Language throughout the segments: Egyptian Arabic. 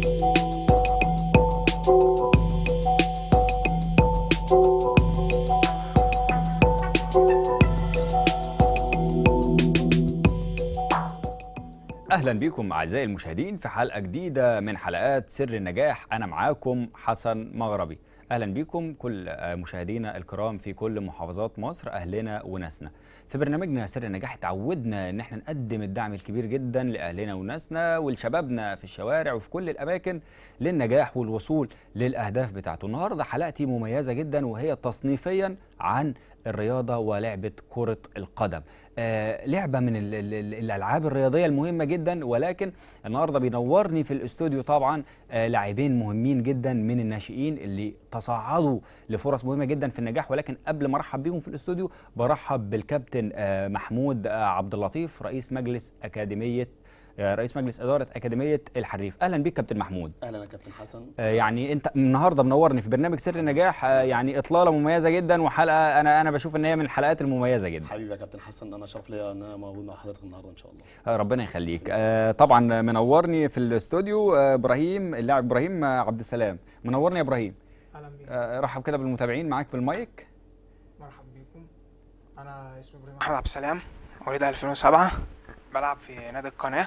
اهلا بكم اعزائي المشاهدين في حلقه جديده من حلقات سر النجاح انا معاكم حسن مغربي اهلا بكم كل آه، مشاهدينا الكرام في كل محافظات مصر اهلنا وناسنا في برنامجنا سر النجاح اتعودنا ان احنا نقدم الدعم الكبير جدا لاهلنا وناسنا ولشبابنا في الشوارع وفي كل الاماكن للنجاح والوصول للاهداف بتاعته النهارده حلقتي مميزه جدا وهي تصنيفيا عن الرياضه ولعبه كره القدم آه لعبه من ال ال ال الالعاب الرياضيه المهمه جدا ولكن النهارده بينورني في الاستوديو طبعا آه لاعبين مهمين جدا من الناشئين اللي تصعدوا لفرص مهمه جدا في النجاح ولكن قبل ما ارحب بيهم في الاستوديو برحب بالكابتن آه محمود آه عبد اللطيف رئيس مجلس اكاديميه آه رئيس مجلس اداره اكاديميه الحريف اهلا بيك كابتن محمود اهلا يا كابتن حسن آه، يعني انت النهارده منورني في برنامج سر النجاح آه، يعني اطلاله مميزه جدا وحلقه انا انا بشوف ان هي من الحلقات المميزه جدا حبيبي يا كابتن حسن انا شرف ليا ان انا موجود مع حضرتك النهارده ان شاء الله آه، ربنا يخليك آه، طبعا منورني في الاستوديو آه، ابراهيم اللاعب ابراهيم آه، عبد السلام منورني يا ابراهيم اهلا بيك آه، رحب كده بالمتابعين معاك بالمايك مرحبا بيكم انا اسمي ابراهيم احمد عبد السلام مواليد 2007 بلعب في نادي القناه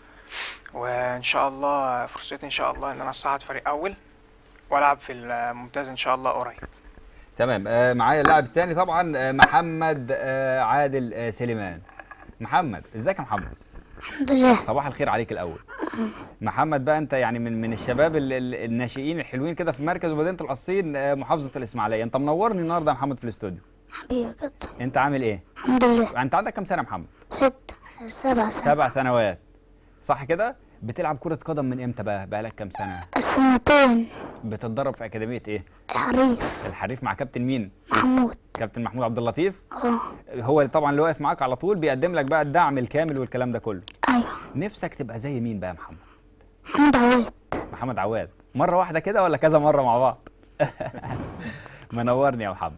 وان شاء الله فرصتي ان شاء الله ان انا اصعد فريق اول والعب في الممتاز ان شاء الله قريب تمام آه، معايا اللاعب الثاني طبعا آه، محمد آه، عادل آه، سليمان محمد ازيك يا محمد الحمد لله صباح الخير عليك الاول محمد بقى انت يعني من من الشباب ال- ال- الناشئين الحلوين كده في مركز ومدينه القصيم آه، محافظه الاسماعيليه انت منورني النهارده يا محمد في الاستوديو حبيبي يا كابتن انت عامل ايه الحمد لله انت عندك كام سنه يا محمد ست سبع سنة سبع سنوات صح كده بتلعب كره قدم من امتى بقى بقالك كام سنه السنتين بتتدرب في اكاديميه ايه الحريف الحريف مع كابتن مين محمود كابتن محمود عبد اللطيف اه هو اللي طبعا اللي واقف معاك على طول بيقدم لك بقى الدعم الكامل والكلام ده كله ايوه نفسك تبقى زي مين بقى يا محمد محمود عواد محمد عواد مره واحده كده ولا كذا مره مع بعض منورني يا محمد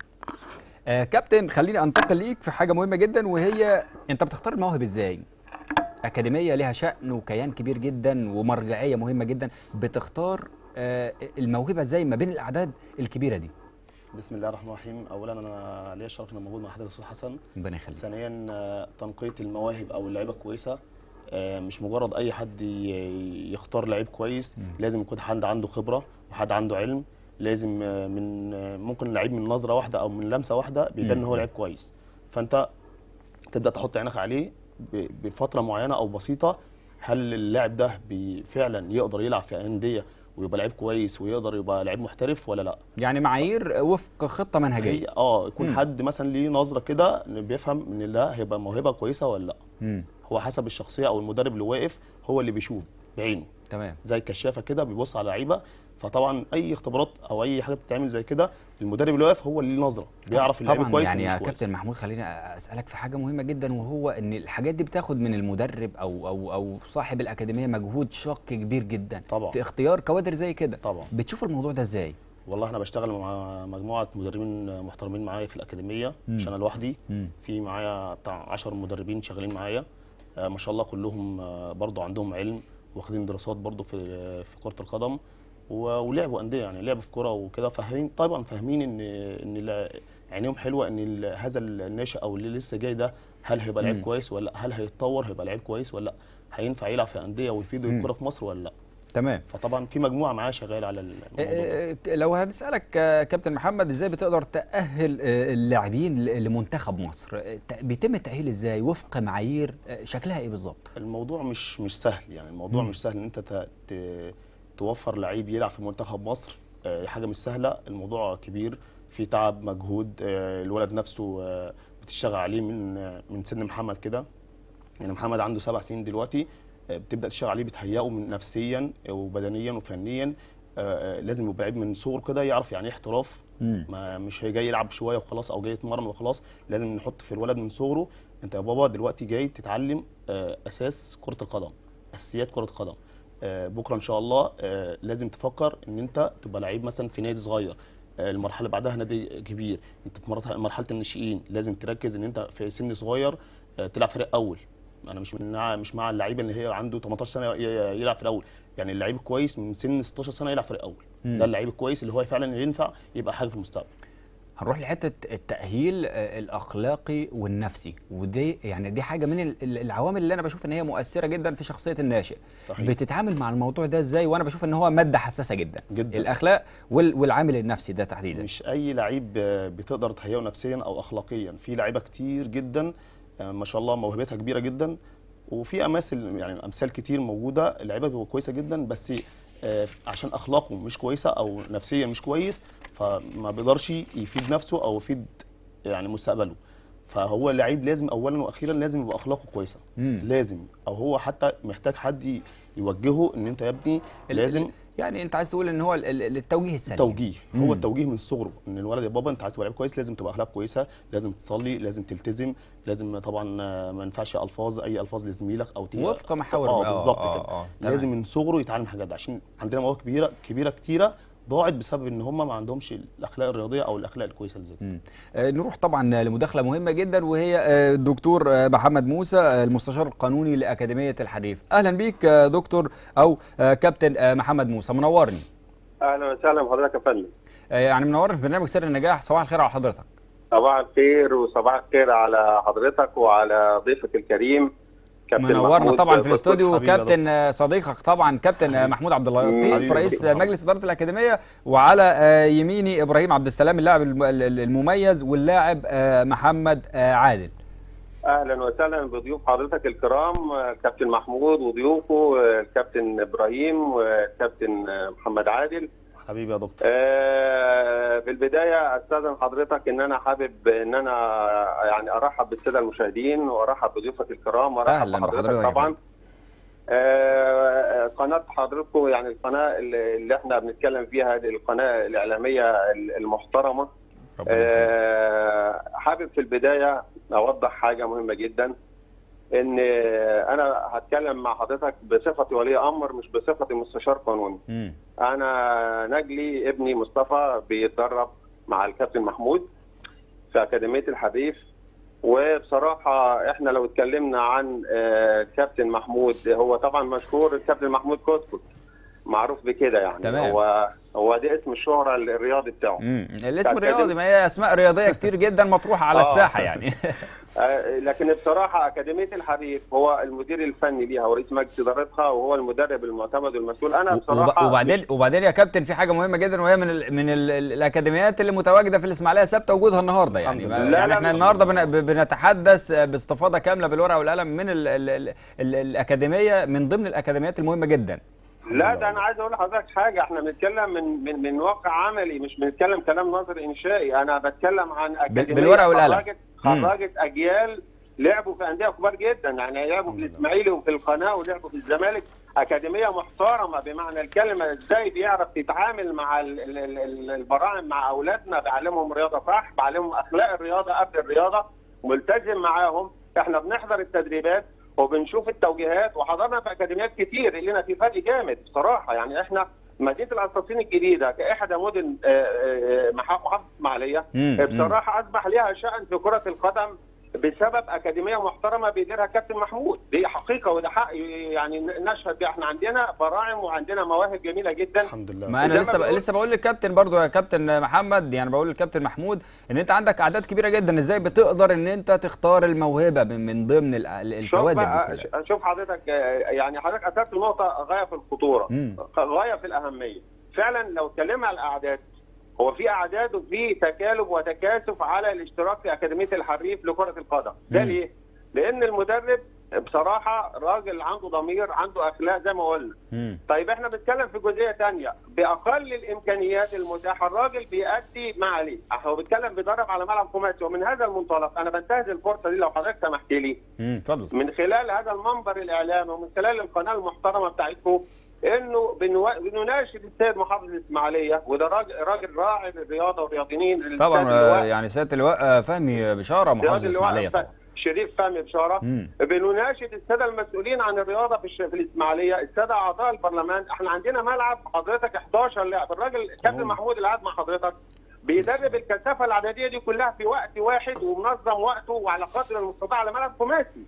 آه كابتن خليني انتقل ليك في حاجه مهمه جدا وهي انت بتختار المواهب ازاي اكاديميه ليها شأن وكيان كبير جدا ومرجعيه مهمه جدا بتختار آه الموهبه ازاي ما بين الاعداد الكبيره دي بسم الله الرحمن الرحيم اولا انا ليا الشرف ان أنا موجود مع حضرتك استاذ حسن ربنا يخليك ثانيا آه، تنقيه المواهب او اللعيبه كويسه آه، مش مجرد اي حد ي- يختار لعيب كويس لازم يكون حد عنده خبره وحد عنده علم لازم آه، من آه، ممكن لعيب من نظره واحده او من لمسه واحده بيبان ان هو لعيب كويس فانت تبدا تحط عينك عليه ب- بفتره معينه او بسيطه هل اللاعب ده بي- فعلا يقدر يلعب في انديه ويبقى لعيب كويس ويقدر يبقى لعيب محترف ولا لا يعني معايير وفق خطه منهجيه هي اه يكون مم. حد مثلا ليه نظره كده إن بيفهم ان ده هيبقى موهبه كويسه ولا لا امم هو حسب الشخصيه او المدرب اللي واقف هو اللي بيشوف بعينه تمام زي الكشافه كده بيبص على لعيبه فطبعا اي اختبارات او اي حاجه بتتعمل زي كده المدرب اللي واقف هو اللي ليه نظره بيعرف اللعيب طبعا كويس يعني ومش يا كويس. كابتن محمود خليني اسالك في حاجه مهمه جدا وهو ان الحاجات دي بتاخد من المدرب او او او صاحب الاكاديميه مجهود شاق كبير جدا طبعا. في اختيار كوادر زي كده طبعا. بتشوف الموضوع ده ازاي والله انا بشتغل مع مجموعه مدربين محترمين معايا في الاكاديميه مش انا لوحدي مم. في معايا بتاع 10 مدربين شغالين معايا آه، ما شاء الله كلهم آه، برضو عندهم علم واخدين دراسات برضو في في كره القدم و- ولعبوا انديه يعني لعبوا في كوره وكده فاهمين طبعا فاهمين ان ان لا- عينيهم حلوه ان ال- هذا الناشئ او اللي لسه جاي ده هل هيبقى لعيب كويس ولا لا هل هيتطور هيبقى لعيب كويس ولا لا هينفع يلعب في انديه ويفيد الكوره في مصر ولا لا تمام فطبعا في مجموعه معايا شغاله على الموضوع ده. آه، آه، لو هنسالك آه، كابتن محمد ازاي بتقدر تاهل آه، اللاعبين ل- لمنتخب مصر آه، ت- بيتم التاهيل ازاي وفق معايير آه، شكلها ايه بالظبط الموضوع مش مش سهل يعني الموضوع مم. مش سهل ان انت ت- ت- توفر لعيب يلعب في منتخب مصر آه، حاجه مش سهله الموضوع كبير في تعب مجهود آه، الولد نفسه آه، بتشتغل عليه من آه، من سن محمد كده يعني محمد عنده سبع سنين دلوقتي آه، بتبدا تشتغل عليه بتهيئه من نفسيا وبدنيا وفنيا آه، آه، لازم يبقى لعيب من صغره كده يعرف يعني ايه احتراف مم. ما مش هي جاي يلعب شويه وخلاص او جاي يتمرن وخلاص لازم نحط في الولد من صغره انت يا بابا دلوقتي جاي تتعلم آه، اساس كره القدم اساسيات كره القدم آه، بكره ان شاء الله آه، لازم تفكر ان انت تبقى لعيب مثلا في نادي صغير آه، المرحله اللي بعدها نادي كبير انت في مرحله مرحلة الناشئين لازم تركز ان انت في سن صغير آه، تلعب فريق اول انا مش مع مش مع اللعيبه اللي هي عنده 18 سنه ي- ي- يلعب في الاول يعني اللعيب الكويس من سن 16 سنه يلعب في الاول ده اللعيب الكويس اللي هو فعلا ينفع يبقى حاجه في المستقبل هنروح لحته التاهيل آه، الاخلاقي والنفسي ودي يعني دي حاجه من ال- ال- العوامل اللي انا بشوف ان هي مؤثره جدا في شخصيه الناشئ صحيح. بتتعامل مع الموضوع ده ازاي وانا بشوف ان هو ماده حساسه جدا جداً. الاخلاق وال- والعامل النفسي ده تحديدا مش اي لعيب آه، بتقدر تهيئه نفسيا او اخلاقيا في لعيبه كتير جدا آه، ما شاء الله موهبتها كبيره جدا وفي اماثل يعني امثال كتير موجوده اللعيبه بتبقى كويسه جدا بس آه، عشان اخلاقه مش كويسه او نفسيا مش كويس فما بيقدرش يفيد نفسه او يفيد يعني مستقبله فهو اللعيب لازم اولا واخيرا لازم يبقى اخلاقه كويسه مم. لازم او هو حتى محتاج حد ي- يوجهه ان انت يا ابني ال- لازم يعني انت عايز تقول ان هو ال- ال- التوجيه السليم التوجيه مم. هو التوجيه من صغره ان الولد يا بابا انت عايز تبقى لعيب كويس لازم تبقى اخلاق كويسه لازم تصلي لازم تلتزم لازم طبعا آه، ما ينفعش الفاظ اي الفاظ لزميلك او تيجي وفق محاور اه آه، بالظبط آه، كده آه، تمام. لازم من صغره يتعلم الحاجات دي عشان عندنا مواهب كبيره كبيره كتيره ضاعت بسبب ان هم ما عندهمش الاخلاق الرياضيه او الاخلاق الكويسه اللي زي كده مم. آه، نروح طبعا لمداخله مهمه جدا وهي آه، الدكتور آه، محمد موسى آه، المستشار القانوني لاكاديميه الحريف اهلا بيك آه، دكتور او آه، كابتن آه، محمد موسى منورني اهلا وسهلا بحضرتك يا فندم آه، يعني منورني في برنامج سر النجاح صباح الخير على حضرتك صباح الخير وصباح الخير على حضرتك وعلى ضيفك الكريم كابتن منورنا محمود طبعا في قطب. الاستوديو حبيبي يا كابتن آه، صديقك طبعا كابتن آه، محمود عبد اللطيف حبيبي رئيس دكتور آه، محمد. مجلس اداره الاكاديميه وعلى آه، يميني ابراهيم عبد السلام اللاعب الم- ال- ال- المميز واللاعب آه، محمد آه، عادل اهلا وسهلا بضيوف حضرتك الكرام آه، كابتن محمود وضيوفه آه، الكابتن ابراهيم والكابتن آه، محمد عادل حبيبي يا دكتور آه، في البدايه استاذن حضرتك ان انا حابب ان انا يعني ارحب بالساده المشاهدين وارحب بضيوفك الكرام وارحب أهلاً بحضرتك بحضرتك يا طبعا فندم. آه، قناه حضرتكم يعني القناه اللي اللي احنا بنتكلم فيها هذه القناه الاعلاميه المحترمه ربنا يخليك. آه، حابب في البدايه اوضح حاجه مهمه جدا ان انا هتكلم مع حضرتك بصفتي ولي امر مش بصفتي مستشار قانوني مم. انا نجلي ابني مصطفى بيتدرب مع الكابتن محمود في اكاديميه الحريف وبصراحه احنا لو اتكلمنا عن آه، كابتن محمود هو طبعا مشهور الكابتن محمود كوتكوت معروف بكده يعني تمام. هو هو ده اسم الشهره الرياضي بتاعه مم. الاسم كابتن- رياضي ما هي اسماء رياضيه كتير جدا مطروحه على آه. الساحه يعني آه، لكن بصراحه اكاديميه الحريف هو المدير الفني ليها ورئيس مجلس ادارتها وهو المدرب المعتمد والمسؤول انا وب- بصراحه وبعدين وبعدين يا كابتن في حاجه مهمه جدا وهي من ال من ال الاكاديميات اللي متواجده في الاسماعيليه ثابته وجودها النهارده يعني الحمد ما- لله. لا، يعني لا، احنا لا. النهارده بن- ب- بنتحدث باستفاضه كامله بالورقه والقلم من ال ال ال ال الاكاديميه من ضمن الاكاديميات المهمه جدا لا ده انا عايز اقول لحضرتك حاجه احنا بنتكلم من من من واقع عملي مش بنتكلم كلام نظري انشائي انا بتكلم عن اكاديميه بالورقة والقلم. خرجت مم. خرجت اجيال لعبوا في انديه كبار جدا يعني لعبوا في الاسماعيلي وفي القناه ولعبوا في الزمالك اكاديميه محترمه بمعنى الكلمه ازاي بيعرف يتعامل مع ال- ال- ال- ال- البراعم مع اولادنا بعلمهم رياضه صح بعلمهم اخلاق الرياضه قبل الرياضه ملتزم معاهم احنا بنحضر التدريبات وبنشوف التوجيهات وحضرنا في اكاديميات كتير لنا في فرق جامد بصراحه يعني احنا مدينه القصاصين الجديده كاحدى مدن آه، آه، محافظه محافظة اسماعيليه مم، مم. بصراحه اصبح لها شان في كره القدم بسبب اكاديميه محترمه بيديرها كابتن محمود دي حقيقه وده حق يعني نشهد بيه احنا عندنا براعم وعندنا مواهب جميله جدا الحمد لله ما انا زي ما لسه ب... بقول- لسه بقول للكابتن برضو يا كابتن محمد يعني بقول للكابتن محمود ان انت عندك اعداد كبيره جدا ازاي بتقدر ان انت تختار الموهبه من, من ضمن ال- ال- شوف الكوادر بقى دي كلها شوف حضرتك آه، يعني حضرتك اثرت نقطه غايه في الخطوره مم. غايه في الاهميه فعلا لو اتكلمنا على الاعداد هو في اعداد وفي تكالب وتكاثف على الاشتراك في اكاديميه الحريف لكره القدم ده مم. ليه لان المدرب بصراحه راجل عنده ضمير عنده اخلاق زي ما قلنا مم. طيب احنا بنتكلم في جزئيه تانية باقل الامكانيات المتاحه الراجل بيأدي ما عليه هو بيتكلم بيدرب على ملعب خماسي ومن هذا المنطلق انا بنتهز الفرصه دي لو حضرتك سمحت لي مم. اتفضل من خلال هذا المنبر الاعلامي ومن خلال القناه المحترمه بتاعتكم انه بنوا- بنناشد السيد محافظ الاسماعيليه وده راجل, راجل راعي للرياضه والرياضيين طبعا الأستاذ آه، اللواء- يعني سياده اللواء آه، فهمي بشاره محافظ الرياضي اللواء الاسماعيليه طبعا شريف فهمي بشاره مم. بنناشد الساده المسؤولين عن الرياضه في, الش... في الاسماعيليه الساده اعضاء البرلمان احنا عندنا ملعب حضرتك 11 لاعب الراجل كابتن أوه. محمود اللي قاعد مع حضرتك بيدرب الكثافه العدديه دي كلها في وقت واحد ومنظم وقته وعلى قدر المستطاع على ملعب خماسي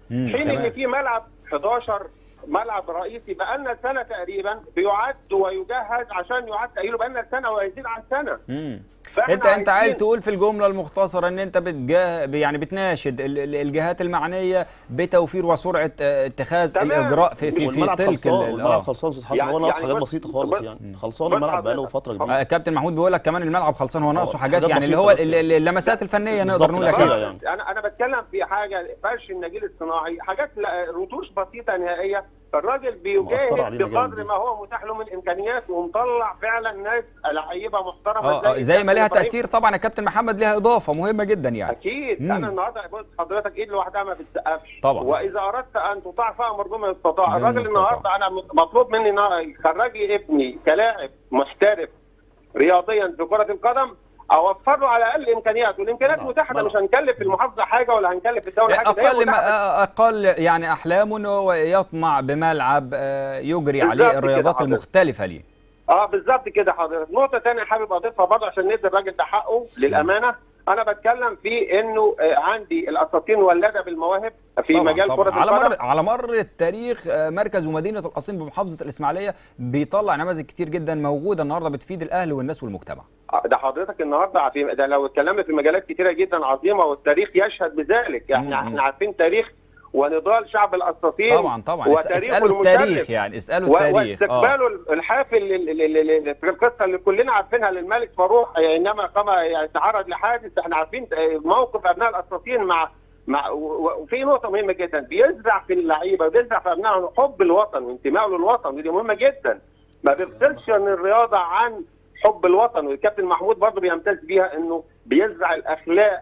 مم، حين تمام. ان في ملعب 11 ملعب رئيسي بقالنا سنه تقريبا بيعد ويجهز عشان يعد تاهيله بقالنا سنه ويزيد عن سنه مم. فإحنا انت انت عايز عايزين- تقول في الجمله المختصره ان انت بتجاه يعني بتناشد ال- ال- الجهات المعنيه بتوفير وسرعه آه، اتخاذ تمام. الاجراء في في, في والملعب تلك خلصان ال- والملعب آه. خلصان استاذ حسن يعني- هو ناقص يعني حاجات بص- بسيطه خالص بص- يعني خلصان بص الملعب بقاله حضرتك. فتره آه، كبيره كابتن محمود بيقول لك كمان الملعب خلصان هو ناقصه حاجات حاجات يعني اللي بسيطة هو بس ال- ال- اللمسات الفنيه نقدر بالظبط نقول الأخيرة لك يعني. انا انا بتكلم في حاجه فرش النجيل الصناعي حاجات لا- رتوش بسيطه نهائيه الراجل مؤثرة بيجاهد علينا بقدر جامد. ما هو متاح له من امكانيات ومطلع فعلا ناس لعيبه محترمه اه آه، زي ما كابتن لها إبراهيم. تاثير طبعا يا كابتن محمد لها اضافه مهمه جدا يعني اكيد مم. انا النهارده بص حضرتك ايد لوحدها ما بتسقفش طبعا. واذا اردت ان تطاع فامر بما يستطاع بما الراجل يستطاع. النهارده انا مطلوب مني إن يخرج لي ابني كلاعب محترف رياضيا في كره القدم اوفر له على الاقل امكانيات والامكانيات ملعب. متاحه ده مش ملعب. هنكلف في المحافظه حاجه ولا هنكلف في الدوله حاجه ده هي اقل متاحة. ما اقل يعني احلامه انه هو يطمع بملعب آه، يجري بالظبط عليه كده الرياضات حضرتك. المختلفه ليه اه بالظبط كده حضرتك نقطه ثانيه حابب اضيفها برضه عشان ندي الراجل ده حقه للامانه انا بتكلم في انه آه، عندي الاساطين ولده بالمواهب في طبعا مجال طبعا كره على القدم مر على مر التاريخ آه، مركز ومدينه القصيم بمحافظه الاسماعيليه بيطلع نماذج كتير جدا موجوده النهارده بتفيد الاهل والناس والمجتمع آه، ده حضرتك النهارده في ده لو اتكلمنا في مجالات كتيره جدا عظيمه والتاريخ يشهد بذلك مم. احنا احنا عارفين تاريخ ونضال شعب الاساطين طبعا طبعا اس- وتاريخه اسالوا المشرف. التاريخ يعني اسالوا و- التاريخ اه واستقباله الحافل لل- لل- لل- في القصه اللي كلنا عارفينها للملك فاروق انما قام يتعرض لحادث احنا عارفين موقف ابناء الاساطين مع مع و- و- وفي نقطه مهمه جدا بيزرع في اللعيبه بيزرع في ابنائهم حب الوطن وانتمائه للوطن ودي مهمه جدا ما بيفصلش عن الرياضه عن حب الوطن والكابتن محمود برضه بيمتاز بيها انه بيزرع الاخلاق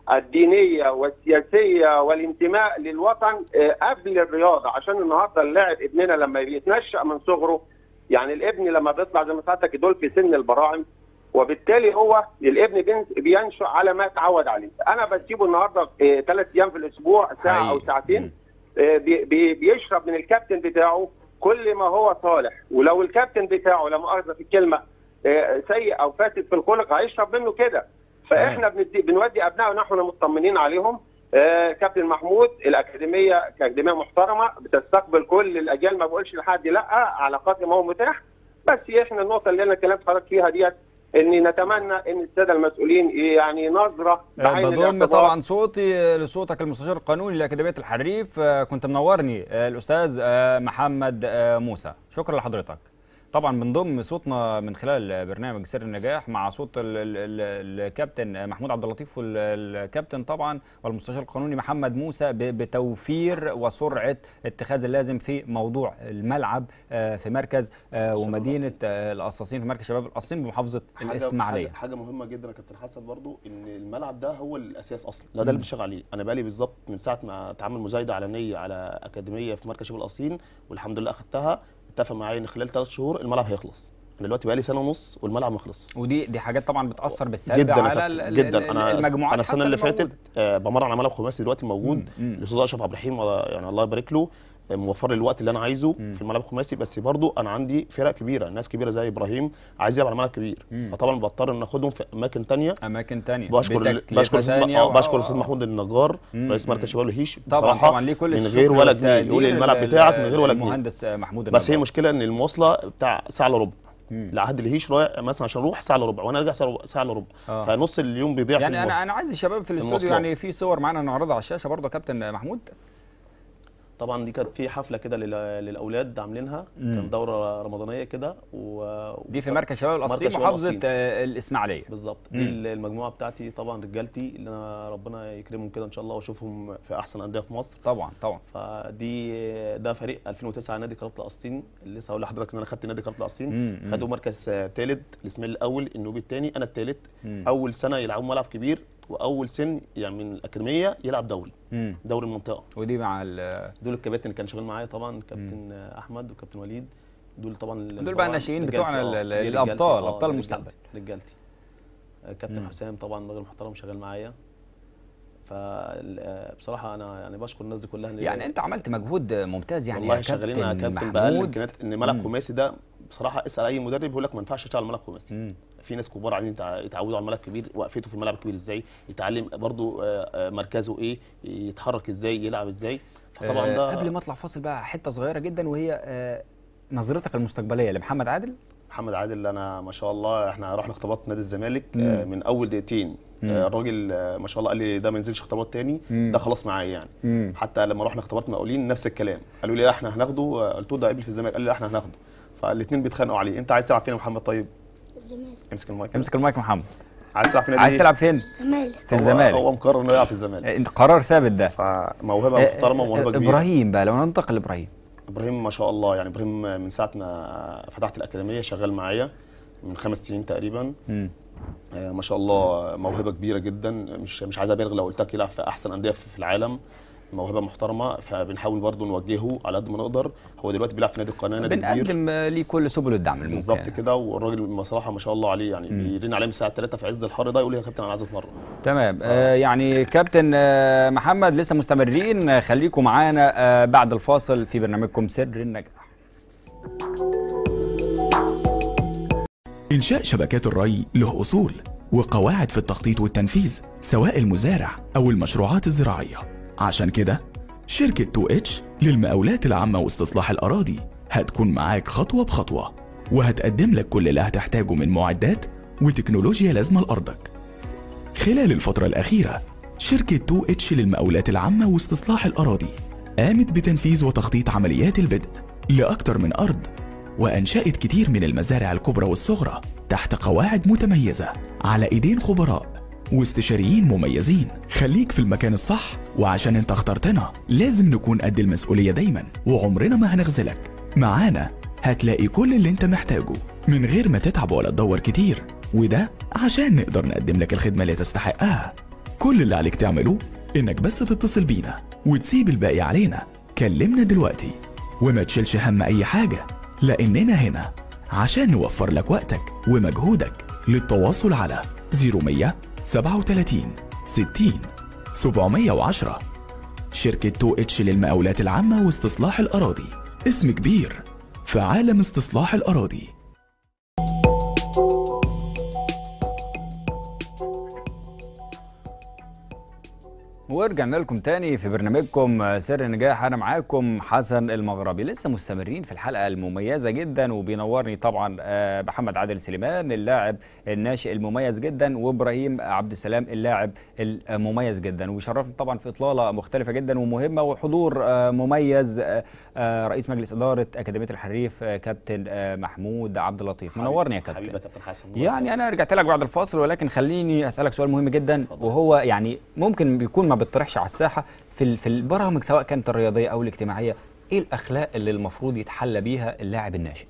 الدينيه والسياسيه والانتماء للوطن آه، قبل الرياضه عشان النهارده اللاعب ابننا لما بيتنشأ من صغره يعني الابن لما بيطلع زي ما ساعتك دول في سن البراعم وبالتالي هو الابن بين- بينشأ على ما اتعود عليه انا بسيبه النهارده ثلاث ايام في الاسبوع ساعه او حقيقي. ساعتين مم. آه، بي- بي- بيشرب من الكابتن بتاعه كل ما هو صالح ولو الكابتن بتاعه لا مؤاخذه في الكلمه آه، سيء او فاسد في الخلق هيشرب منه كده فاحنا بندي بنودي ابنائنا نحن مطمنين عليهم آه، كابتن محمود الاكاديميه كاكاديميه محترمه بتستقبل كل الاجيال ما بقولش لحد لا على قدر ما هو متاح بس احنا النقطه اللي انا كلمت حضرتك فيها ديت ان نتمنى ان الساده المسؤولين يعني نظره بعين بضم الاعتبار. طبعا صوتي لصوتك المستشار القانوني لاكاديميه الحريف آه، كنت منورني آه، الاستاذ آه، محمد آه، موسى شكرا لحضرتك طبعا بنضم صوتنا من خلال برنامج سر النجاح مع صوت ال- ال- ال- الكابتن محمود عبد اللطيف والكابتن طبعا والمستشار القانوني محمد موسى ب- بتوفير وسرعه اتخاذ اللازم في موضوع الملعب آه، في مركز آه، شباب ومدينه آه، القصاصين في مركز شباب القصيم بمحافظه حاجة- الاسماعيليه حاجة, حاجه مهمه جدا يا كابتن حسن برضو ان الملعب ده هو الاساس اصلا لا ده اللي بنشتغل عليه انا بقالي بالظبط من ساعه ما اتعمل مزايده علنيه على اكاديميه في مركز شباب القصيم والحمد لله اخدتها اتفق معايا ان خلال ثلاث شهور الملعب هيخلص انا دلوقتي بقالي سنه ونص والملعب ما خلص ودي دي حاجات طبعا بتاثر بالسلب جدا يا على كابتن، ال- ال- جدا ال- انا المجموعات انا السنه حتى اللي فاتت موجودة. آه، بمرن على ملعب خماسي دلوقتي موجود مم. الاستاذ اشرف عبد الرحيم الله- يعني الله يبارك له آه، موفر لي الوقت اللي انا عايزه في الملعب الخماسي بس برضو انا عندي فرق كبيره ناس كبيره زي ابراهيم عايز يلعب على ملعب كبير مم. فطبعا بضطر ان اخدهم في اماكن تانية اماكن تانية بشكر بتكلفة بشكر الاستاذ تانية آه، و- بشكر الاستاذ محمود النجار مم. رئيس مركز شباب الهيش طبعا بصراحة طبعا ليه كل من الشكر غير ولا جنيه والتقدير يقول لي الملعب لل- بتاعك من غير ولا جنيه المهندس محمود بس هي النجار. مشكله ان المواصله بتاع ساعه الا ربع مم. لعهد الهيش رايح مثلا عشان اروح ساعه الا ربع وانا ارجع ساعه ربع- ساعه الا ربع آه. فنص اليوم بيضيع في يعني انا المواصلة. انا عايز الشباب في الاستوديو المواصلات. يعني في صور معانا نعرضها على الشاشه برضه يا كابتن محمود طبعا دي كانت في حفله كده لل- للاولاد عاملينها مم. كان دوره رمضانيه كده و... دي في مركز شباب مركز القصيم شباب محافظه القصيم. آه، الاسماعيليه بالظبط مم. دي ال- المجموعه بتاعتي طبعا رجالتي اللي انا ربنا يكرمهم كده ان شاء الله واشوفهم في احسن انديه في مصر طبعا طبعا فدي ده فريق 2009 نادي قناه القصيم اللي لسه هقول لحضرتك ان انا خدت نادي قناه مم، القصيم مم. خدوا مركز ثالث الاسماعيلي الاول النوبي الثاني انا الثالث مم. اول سنه يلعبوا ملعب كبير واول سن يعني من الاكاديميه يلعب دوري مم. دوري المنطقه ودي مع ال- دول الكباتن اللي كان شغال معايا طبعا كابتن احمد وكابتن وليد دول طبعا دول بقى طبعاً الناشئين رجالتي، بتوعنا آه، ال- دي الأبطال، رجالتي، آه، أبطال دي المستقبل. رجالتي- رجالتي آه، كابتن مم. حسام طبعا راجل محترم شغال معايا فبصراحه انا يعني بشكر الناس دي كلها إن- يعني انت عملت مجهود ممتاز يعني والله يا شغالين يا كابتن كابتن بقى محمود الامكانيات ان ملعب مم. خماسي ده بصراحه اسال اي مدرب يقول لك ما ينفعش تشتغل ملعب خماسي مم. في ناس كبار عايزين يتع- يتعودوا على الملعب الكبير وقفته في الملعب الكبير ازاي يتعلم برضو آه، آه، مركزه ايه يتحرك ازاي يلعب ازاي فطبعا آه، ده قبل ما اطلع فاصل بقى حته صغيره جدا وهي آه، نظرتك المستقبليه لمحمد عادل محمد عادل انا ما شاء الله احنا رحنا اختبارات نادي الزمالك مم. آه، من اول دقيقتين آه، الراجل آه، ما شاء الله قال لي ده ما ينزلش اختبارات تاني مم. ده خلاص معايا يعني مم. حتى لما رحنا اختبارات مقاولين نفس الكلام قالوا لي لا احنا هناخده آه، قلت له ده قبل في الزمالك قال لي لا احنا هناخده فالاثنين بيتخانقوا عليه انت عايز تلعب فين يا محمد طيب الزمالك امسك المايك امسك المايك يا محمد عايز تلعب في نادي عايز إيه؟ تلعب فين الزمالك في هو- الزمالك هو مقرر انه يلعب في الزمالك آه، انت قرار ثابت ده فموهبه آه، محترمه آه، وموهبه كبيره ابراهيم بقى لو ننتقل لابراهيم ابراهيم ما شاء الله يعني ابراهيم من ساعه ما فتحت الاكاديميه شغال معايا من خمس سنين تقريبا مم. آه، ما شاء الله موهبه كبيره جدا مش مش عايز ابالغ لو قلت لك يلعب في احسن انديه في في العالم موهبه محترمه فبنحاول برضه نوجهه على قد ما نقدر هو دلوقتي بيلعب في نادي القناه نادي كبير بنقدم آه، ليه كل سبل الدعم الممكن بالظبط كده والراجل بصراحه ما شاء الله عليه يعني بيرن عليه من الساعه 3 في عز الحر ده يقول لي يا كابتن انا عايز اتمرن تمام آه يعني كابتن آه محمد لسه مستمرين آه خليكم معانا آه بعد الفاصل في برنامجكم سر النجاح إنشاء شبكات الري له أصول وقواعد في التخطيط والتنفيذ سواء المزارع أو المشروعات الزراعية عشان كده شركة 2H للمقاولات العامة واستصلاح الأراضي هتكون معاك خطوة بخطوة وهتقدم لك كل اللي هتحتاجه من معدات وتكنولوجيا لازمة لأرضك خلال الفترة الأخيرة شركة 2H للمقاولات العامة واستصلاح الأراضي قامت بتنفيذ وتخطيط عمليات البدء لأكثر من أرض وأنشأت كتير من المزارع الكبرى والصغرى تحت قواعد متميزة على إيدين خبراء واستشاريين مميزين خليك في المكان الصح وعشان انت اخترتنا لازم نكون قد المسؤولية دايما وعمرنا ما هنغزلك معانا هتلاقي كل اللي انت محتاجه من غير ما تتعب ولا تدور كتير وده عشان نقدر نقدم لك الخدمة اللي تستحقها كل اللي عليك تعمله انك بس تتصل بينا وتسيب الباقي علينا كلمنا دلوقتي وما تشيلش هم اي حاجة لاننا هنا عشان نوفر لك وقتك ومجهودك للتواصل على 0100 37 60 710 شركة 2 اتش للمقاولات العامة واستصلاح الأراضي اسم كبير في عالم استصلاح الأراضي ورجعنا لكم تاني في برنامجكم سر النجاح انا معاكم حسن المغربي لسه مستمرين في الحلقه المميزه جدا وبينورني طبعا آه، محمد عادل سليمان اللاعب الناشئ المميز جدا وابراهيم عبد السلام اللاعب المميز جدا وبيشرفني طبعا في اطلاله مختلفه جدا ومهمه وحضور آه، مميز آه، آه، رئيس مجلس اداره اكاديميه الحريف آه، كابتن آه، محمود عبد اللطيف منورني يا حبيبي يا كابتن كابتن حسن يعني انا رجعت لك بعد الفاصل ولكن خليني اسالك سؤال مهم جدا وهو يعني ممكن بيكون ما بيطرحش على الساحه في ال- في البرامج سواء كانت الرياضيه او الاجتماعيه ايه الاخلاق اللي المفروض يتحلى بيها اللاعب الناشئ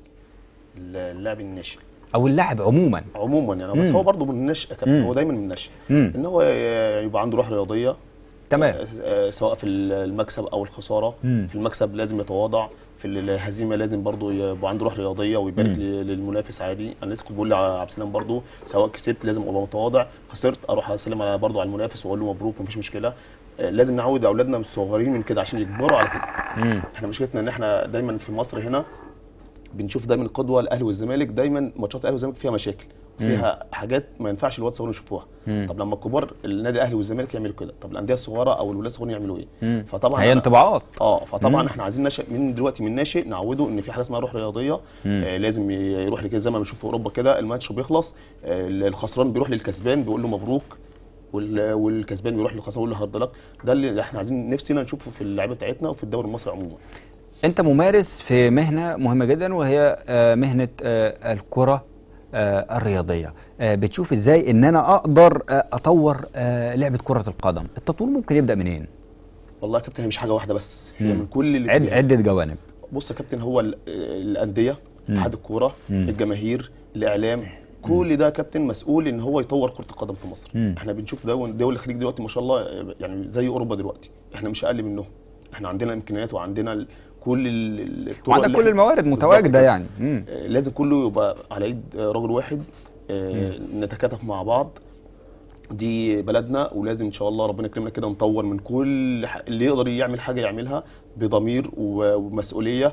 اللاعب الناشئ او اللاعب عموما عموما يعني بس مم. هو برضه من النشأ يا كابتن مم. هو دايما من النشأ مم. ان هو يبقى عنده روح رياضيه تمام آه، آه، سواء في المكسب او الخساره مم. في المكسب لازم يتواضع في الهزيمه لازم برضه يبقى عنده روح رياضيه ويبارك ل- للمنافس عادي انا لسه كنت بقول لعبد السلام برضه سواء كسبت لازم ابقى متواضع خسرت اروح اسلم على برضه على المنافس واقول له مبروك مفيش مشكله آه، لازم نعود اولادنا من الصغيرين من كده عشان يكبروا على كده مم. احنا مشكلتنا ان احنا دايما في مصر هنا بنشوف دايما القدوه الاهلي والزمالك دايما ماتشات الاهلي والزمالك فيها مشاكل فيها حاجات ما ينفعش الواد الصغير يشوفوها مم. طب لما الكبار النادي الاهلي والزمالك يعملوا كده طب الانديه الصغيره او الولاد الصغيرين يعملوا ايه مم. فطبعا هي أنا- انطباعات اه فطبعا مم. احنا عايزين نشأ من دلوقتي من ناشئ نعوده ان في حاجه اسمها روح رياضيه مم. آه لازم يروح لكده زي ما بنشوف في اوروبا كده الماتش بيخلص آه الخسران بيروح للكسبان بيقول له مبروك وال- والكسبان بيروح للخسران يقول له هارد لك ده اللي احنا عايزين نفسنا نشوفه في اللعيبه بتاعتنا وفي الدوري المصري عموما انت ممارس في مهنه مهمه جدا وهي آه، مهنه آه، الكره آه، الرياضيه آه، بتشوف ازاي ان انا اقدر آه، اطور آه، لعبه كره القدم التطوير ممكن يبدا منين والله يا كابتن هي مش حاجه واحده بس هي مم. من كل اللي عد عده جوانب بص يا كابتن هو ال- الانديه اتحاد الكوره الجماهير الاعلام كل ده يا كابتن مسؤول ان هو يطور كره القدم في مصر مم. احنا بنشوف دول دول الخليج دلوقتي ما شاء الله يعني زي اوروبا دلوقتي احنا مش اقل منهم احنا عندنا امكانيات وعندنا ال- كل ال- ال- الطرق وعندك اللي كل إحنا- الموارد بالظبط متواجده كده. يعني مم. آه، لازم كله يبقى على ايد آه، رجل واحد آه، نتكاتف مع بعض دي بلدنا ولازم ان شاء الله ربنا يكرمنا كده ونطور من كل ح- اللي يقدر يعمل حاجه يعملها بضمير و- ومسؤوليه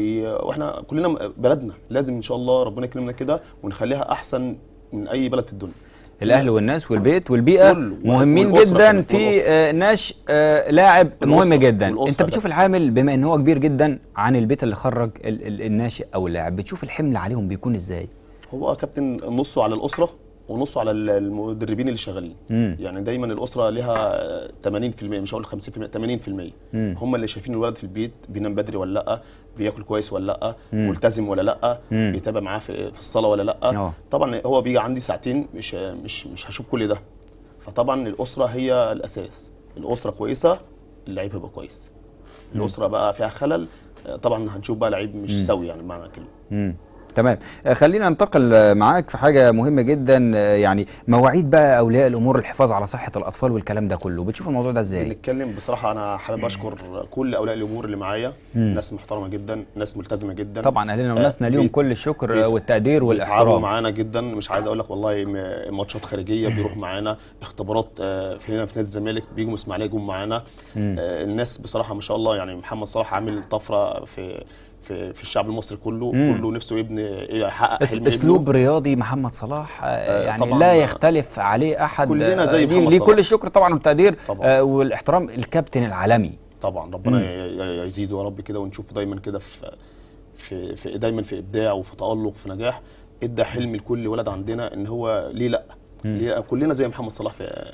و- واحنا كلنا م- بلدنا لازم ان شاء الله ربنا يكرمنا كده ونخليها احسن من اي بلد في الدنيا الاهل والناس والبيت والبيئه كله. مهمين والأسرة جدا كمان، في والأسرة. آه، نشء آه، لاعب مهم والأسرة. جدا والأسرة انت بتشوف بس. العامل بما ان هو كبير جدا عن البيت اللي خرج ال- ال- الناشئ او اللاعب بتشوف الحمل عليهم بيكون ازاي هو كابتن نصه على الاسره ونصه على ال- المدربين اللي شغالين مم. يعني دايما الاسره لها 80% مش هقول 50% 80% مم. هم اللي شايفين الولد في البيت بينام بدري ولا لا بياكل كويس ولا لا ملتزم ولا لا مم. بيتابع معاه في, في الصلاه ولا لا آه. طبعا هو بيجي عندي ساعتين مش مش مش هشوف كل ده فطبعا الاسره هي الاساس الاسره كويسه اللعيب هيبقى كويس الاسره بقى فيها خلل طبعا هنشوف بقى لعيب مش سوي يعني معنى كلمه مم. تمام آه، خلينا ننتقل آه، معاك في حاجه مهمه جدا آه، يعني مواعيد بقى اولياء الامور الحفاظ على صحه الاطفال والكلام ده كله بتشوف الموضوع ده ازاي بنتكلم بصراحه انا حابب اشكر كل اولياء الامور اللي معايا ناس محترمه جدا ناس ملتزمه جدا طبعا اهلنا وناسنا ليهم بيت- كل الشكر بيت- آه، والتقدير بيتعبوا والاحترام معانا جدا مش عايز اقول لك والله م- ماتشات خارجيه بيروح معانا اختبارات آه، في هنا في نادي الزمالك بيجوا من اسماعيليه يجوا معانا آه، الناس بصراحه ما شاء الله يعني محمد صلاح عامل طفره في في في الشعب المصري كله كله نفسه يبني يحقق أس- حلم ابنه. اسلوب رياضي محمد صلاح آه، آه، يعني طبعاً. لا يختلف عليه احد كلنا آه، زي ليه محمد ليه صلاح. كل الشكر طبعا والتقدير طبعاً. آه، والاحترام الكابتن العالمي طبعا ربنا ي- ي- يزيده يا رب كده ونشوفه دايما كده في في, في دايما في ابداع وفي تالق في نجاح ادى حلم لكل ولد عندنا ان هو ليه لا ليه لأ؟ كلنا زي محمد صلاح في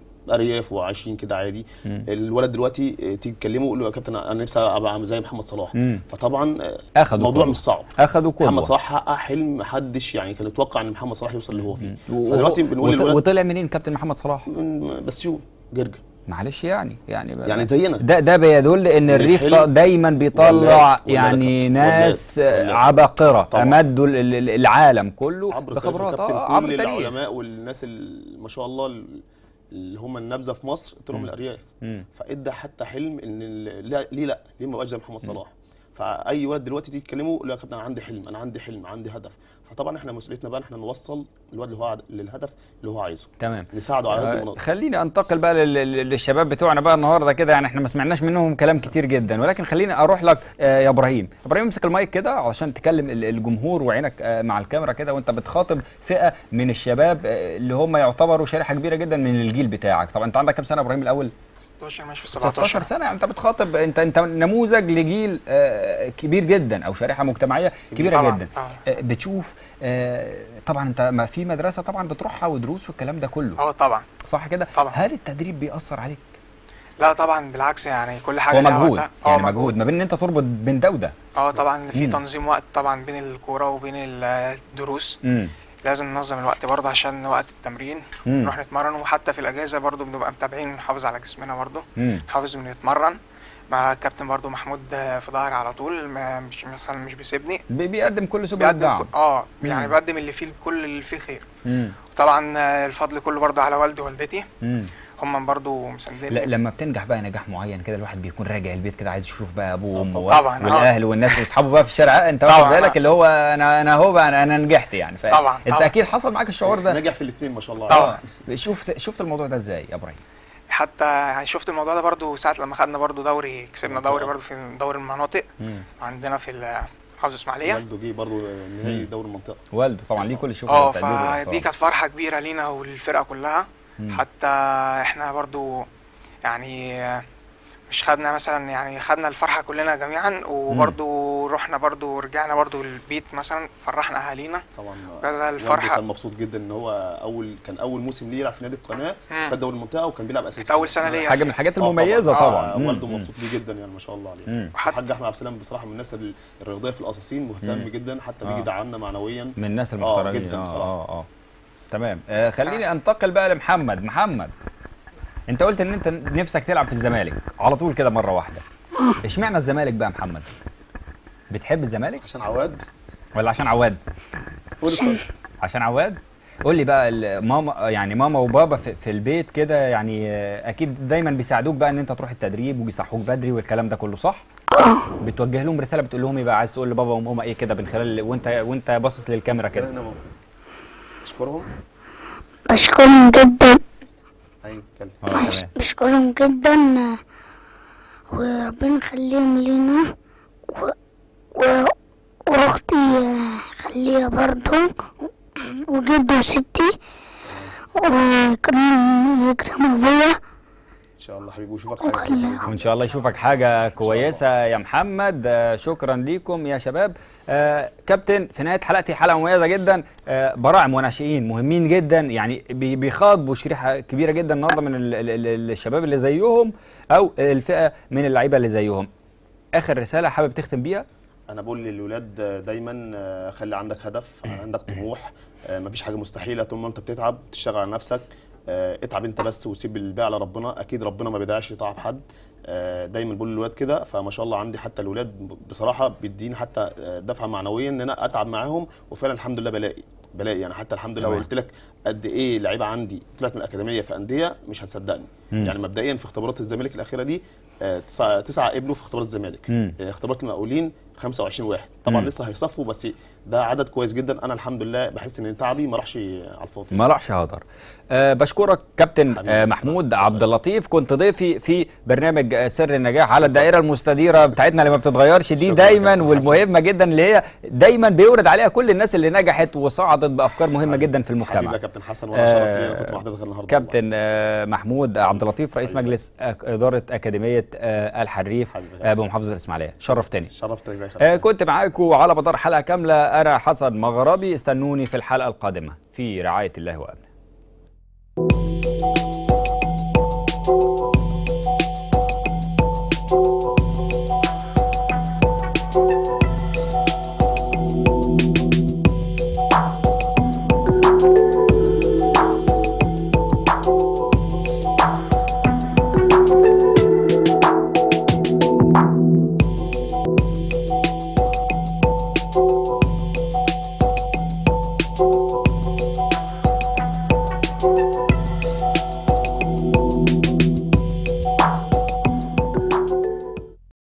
ارياف وعايشين كده عادي الولد دلوقتي آه، تيجي تكلمه يقول له يا كابتن انا نفسي ابقى زي محمد صلاح مم. فطبعا آه، أخدوا الموضوع قدوة. مش صعب اخذوا محمد قدوه صلاح حقق حلم محدش يعني كان يتوقع ان محمد صلاح يوصل اللي هو فيه و- فدلوقتي بنقول وط- للولد وطلع منين كابتن محمد صلاح من- بس شو جرجر معلش يعني يعني يعني زينا. ده ده بيدل ان الريف الحلم ط- دايما بيطلع ولاد- يعني ولاد- ناس ولاد- آه، ولاد. عباقره طبعاً. امدوا ال- ال- العالم كله عبر بخبرات التاريخ اه كابتن عبر كل التاريخ العلماء والناس اللي ما شاء الله اللي هم النبذه في مصر طلعوا من الارياف مم. فادى حتى حلم ان ال- لا ليه لا ليه ما بقاش زي محمد صلاح فاي ولد دلوقتي تيجي تكلمه يقول له يا كابتن انا عندي حلم انا عندي حلم عندي هدف فطبعا احنا مسؤوليتنا بقى ان احنا نوصل الولد اللي هو عاد- للهدف اللي هو عايزه تمام نساعده على قد ما آه، نقدر خليني انتقل بقى لل- لل- للشباب بتوعنا بقى النهارده كده يعني احنا ما سمعناش منهم كلام كتير جدا ولكن خليني اروح لك آه، يا ابراهيم ابراهيم امسك المايك كده علشان تكلم ال- الجمهور وعينك آه، مع الكاميرا كده وانت بتخاطب فئه من الشباب آه، اللي هم يعتبروا شريحه كبيره جدا من الجيل بتاعك طبعا انت عندك كام سنه يا ابراهيم الاول 16 ماشي في 16 17 سنه يعني انت بتخاطب انت انت نموذج لجيل آه، كبير جدا او شريحه مجتمعيه كبيره طبعاً، جدا طبعاً. آه، بتشوف آه، طبعا انت ما في مدرسه طبعا بتروحها ودروس والكلام ده كله اه طبعا صح كده طبعاً. هل التدريب بيأثر عليك لا طبعا بالعكس يعني كل حاجه هو ليها مجهود وقتها. يعني اه مجهود ما بين ان انت تربط بين ده وده اه طبعا في مم. تنظيم وقت طبعا بين الكوره وبين ال- الدروس امم لازم ننظم الوقت برضه عشان وقت التمرين مم. نروح نتمرن وحتى في الاجازه برضه بنبقى متابعين نحافظ على جسمنا برضه امم نحافظ بنتمرن مع الكابتن برضه محمود آه، في ظهري على طول ما مش مثلا مش بيسيبني بيقدم كل سبل بيقدم الدعم كل- اه يعني مم. بقدم اللي فيه كل اللي فيه خير امم طبعا آه، الفضل كله برضه على والدي ووالدتي امم هم برضه لا مسانديني لما بتنجح بقى نجاح معين كده الواحد بيكون راجع البيت كده عايز يشوف بقى ابوه وامه طبعاً، آه. والاهل والناس واصحابه بقى في الشارع انت واخد طبعاً، بالك آه. اللي هو انا انا هو بقى انا, أنا نجحت يعني ف... طبعاً، انت طبعاً. اكيد حصل معاك الشعور ده نجح في الاثنين ما شاء الله طبعاً. اه شفت شفت الموضوع ده ازاي يا ابراهيم حتى شفت الموضوع ده برضه ساعه لما خدنا برضه دوري كسبنا دوري آه. برضه في دوري المناطق مم. عندنا في ال- محافظه اسماعيليه والده جه برضه نهائي دوري المنطقه والده طبعا ليه كل الشكر اه والتقدير فدي والاحترام. كانت فرحه كبيره لينا وللفرقه كلها مم. حتى احنا برضو يعني مش خدنا مثلا يعني خدنا الفرحه كلنا جميعا وبرضو رحنا برضو رجعنا برضو البيت مثلا فرحنا اهالينا طبعا كذا والده الفرحه كان مبسوط جدا ان هو اول كان اول موسم ليه يلعب في نادي القناه مم. خد دوري المنطقه وكان بيلعب اساسي كانت اول سنه ليا حاجه فيه. من الحاجات آه المميزه طبعا آه مم. والده مم. مبسوط بيه جدا يعني ما شاء الله عليه مم. وحتى- الحاج احمد عبد السلام بصراحه من الناس ال- الرياضيه في الاساسين مهتم مم. جدا حتى آه. بيجي يدعمنا معنويا من الناس آه، المحترمين جداً اه بصراحة. اه اه تمام آه خليني انتقل بقى لمحمد محمد انت قلت ان انت نفسك تلعب في الزمالك على طول كده مره واحده اشمعنى الزمالك بقى يا محمد بتحب الزمالك عشان عواد ولا عشان عواد قول الصراحة. عشان عواد قول لي بقى ال- ماما يعني ماما وبابا في, في البيت كده يعني آه، اكيد دايما بيساعدوك بقى ان انت تروح التدريب وبيصحوك بدري والكلام ده كله صح بتوجه لهم رساله بتقول لهم ايه بقى عايز تقول لبابا وماما ايه كده من خلال وانت وانت باصص للكاميرا كده هنا ماما. اشكرهم بشكرهم جدا ايوه اتكلم اه عايز تمام بشكرهم جدا آه، وربنا يخليهم لينا و... و... واختي آه، خليها برضو وجدي وستي وكمان يكرم ابويا ان شاء الله حبيبي واشوفك حاجه كويسه بإذن وان شاء الله يشوفك حاجه كويسه يا محمد آه، شكرا ليكم يا شباب آه، كابتن في نهايه حلقتي حلقه مميزه جدا آه، براعم وناشئين مهمين جدا يعني بي- بيخاطبوا شريحه كبيره جدا النهارده من ال- ال- ال- الشباب اللي زيهم او الفئه من اللعيبه اللي زيهم اخر رساله حابب تختم بيها انا بقول للولاد دايما آه، خلي عندك هدف عندك طموح آه، مفيش حاجه مستحيله طول ما انت بتتعب تشتغل على نفسك آه، اتعب انت بس وسيب الباقي على ربنا اكيد ربنا ما بيضيعش تعب حد آه، دايما بقول للولاد كده فما شاء الله عندي حتى الولاد بصراحه بيديني حتى آه، دفعه معنويه ان انا اتعب معاهم وفعلا الحمد لله بلاقي بلاقي يعني حتى الحمد لله لو تمام. قلت لك قد ايه لعيبه عندي طلعت من الاكاديميه في انديه مش هتصدقني مم. يعني مبدئيا في اختبارات الزمالك الاخيره دي آه، تسعه تسعه قبلوا في اختبارات الزمالك مم. آه، اختبارات المقاولين 25 واحد طبعا مم. لسه هيصفوا بس ده عدد كويس جدا انا الحمد لله بحس ان تعبي ما راحش على الفاضي ما راحش هدر أه بشكرك كابتن حبيبي. أه محمود عبد اللطيف كنت ضيفي في برنامج آه، سر النجاح على الدائره المستديره بتاعتنا اللي ما بتتغيرش دي شكراً دايما كابتن والمهمه جدا اللي هي دايما بيورد عليها كل الناس اللي نجحت وصعدت بافكار مهمه حبيبي. جدا في حبيبي المجتمع يا كابتن حسن وانا شرف لي آه، انا كنت مع حضرتك النهارده كابتن آه، محمود عبد اللطيف رئيس حبيبي. مجلس أك- اداره اكاديميه آه، الحريف حبيبي. آه، بمحافظه الاسماعيليه شرفتني شرفتك يا آه، كابتن كنت معاكم على مدار حلقه كامله انا حسن مغربي استنوني في الحلقه القادمه في رعايه الله وامنه